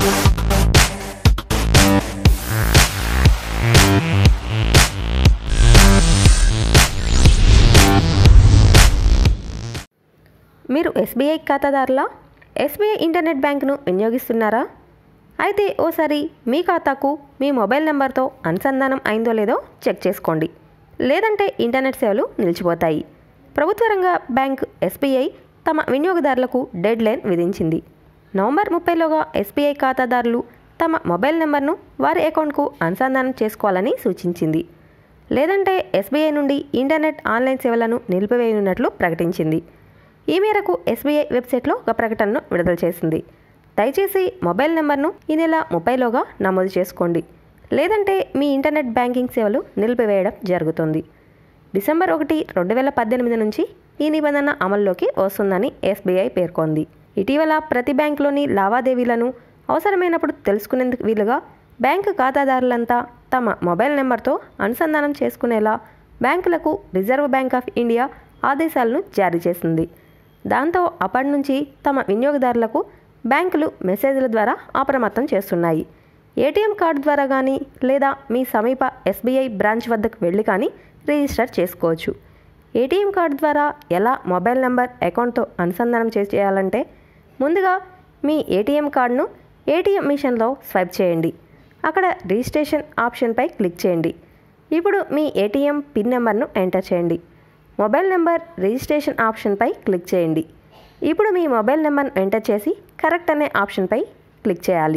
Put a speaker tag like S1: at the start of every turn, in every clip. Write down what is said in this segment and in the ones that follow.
S1: మీరు SBI ఖాతాదారులా SBI internet బ్యాంక్ను వినియోగిస్తున్నారా అయితే ఓసారి మీ ఖాతాకు మీ మొబైల్ నెంబర్తో అనుసంధానం అయిందో లేదో చెక్ చేసుకోండి లేదంటే ఇంటర్నెట్ సేవలు నిలిచిపోతాయి ప్రభుత్వ రంగ బ్యాంక్ ఎస్బీఐ తమ వినియోగదారులకు డెడ్ లైన్ విధించింది నవంబర్ ముప్పైలోగా ఎస్బీఐ ఖాతాదారులు తమ మొబైల్ నెంబర్ను వారి అకౌంట్కు అనుసంధానం చేసుకోవాలని సూచించింది లేదంటే ఎస్బీఐ నుండి ఇంటర్నెట్ ఆన్లైన్ సేవలను నిలిపివేయనున్నట్లు ప్రకటించింది ఈ మేరకు ఎస్బీఐ వెబ్సైట్లో ఒక ప్రకటనను విడుదల చేసింది దయచేసి మొబైల్ నెంబర్ను ఈ నెల ముప్పైలోగా నమోదు చేసుకోండి లేదంటే మీ ఇంటర్నెట్ బ్యాంకింగ్ సేవలు నిలిపివేయడం జరుగుతుంది డిసెంబర్ ఒకటి రెండు వేల పద్దెనిమిది నుంచి ఈ నిబంధన అమల్లోకి వస్తుందని ఎస్బీఐ పేర్కొంది ఇటీవల ప్రతి బ్యాంకులోని లావాదేవీలను అవసరమైనప్పుడు తెలుసుకునేందుకు వీలుగా బ్యాంకు ఖాతాదారులంతా తమ మొబైల్ నెంబర్తో అనుసంధానం చేసుకునేలా బ్యాంకులకు రిజర్వ్ బ్యాంక్ ఆఫ్ ఇండియా ఆదేశాలను జారీ చేసింది దాంతో అప్పటి నుంచి తమ వినియోగదారులకు బ్యాంకులు మెసేజ్ల ద్వారా అప్రమత్తం చేస్తున్నాయి ఏటీఎం కార్డు ద్వారా కానీ లేదా మీ సమీప ఎస్బీఐ బ్రాంచ్ వద్దకు వెళ్ళి కానీ రిజిస్టర్ చేసుకోవచ్చు ఏటీఎం కార్డు ద్వారా ఎలా మొబైల్ నెంబర్ అకౌంట్తో అనుసంధానం చేయాలంటే ముందుగా మీ ఏటీఎం కార్డును ఏటీఎం మిషన్లో స్వైప్ చేయండి అక్కడ రిజిస్ట్రేషన్ ఆప్షన్పై క్లిక్ చేయండి ఇప్పుడు మీ ఏటీఎం పిన్ నెంబర్ను ఎంటర్ చేయండి మొబైల్ నెంబర్ రిజిస్ట్రేషన్ ఆప్షన్పై క్లిక్ చేయండి ఇప్పుడు మీ మొబైల్ నెంబర్ను ఎంటర్ చేసి కరెక్ట్ అనే ఆప్షన్పై క్లిక్ చేయాలి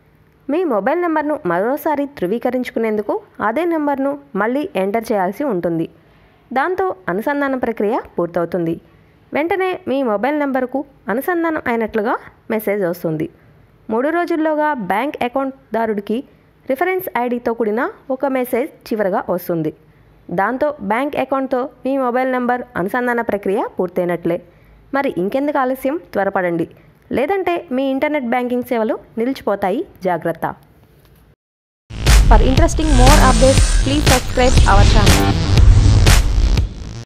S1: మీ మొబైల్ నెంబర్ను మరోసారి ధృవీకరించుకునేందుకు అదే నెంబర్ను మళ్ళీ ఎంటర్ చేయాల్సి ఉంటుంది దాంతో అనుసంధాన ప్రక్రియ పూర్తవుతుంది వెంటనే మీ మొబైల్ నెంబర్కు అనుసంధానం అయినట్లుగా మెసేజ్ వస్తుంది మూడు రోజుల్లోగా బ్యాంక్ అకౌంట్దారుడికి రిఫరెన్స్ ఐడితో కూడిన ఒక మెసేజ్ చివరగా వస్తుంది దాంతో బ్యాంక్ అకౌంట్తో మీ మొబైల్ నెంబర్ అనుసంధాన ప్రక్రియ పూర్తయినట్లే మరి ఇంకెందుకు ఆలస్యం త్వరపడండి లేదంటే మీ ఇంటర్నెట్ బ్యాంకింగ్ సేవలు నిలిచిపోతాయి జాగ్రత్త
S2: For interesting more updates, please subscribe our channel.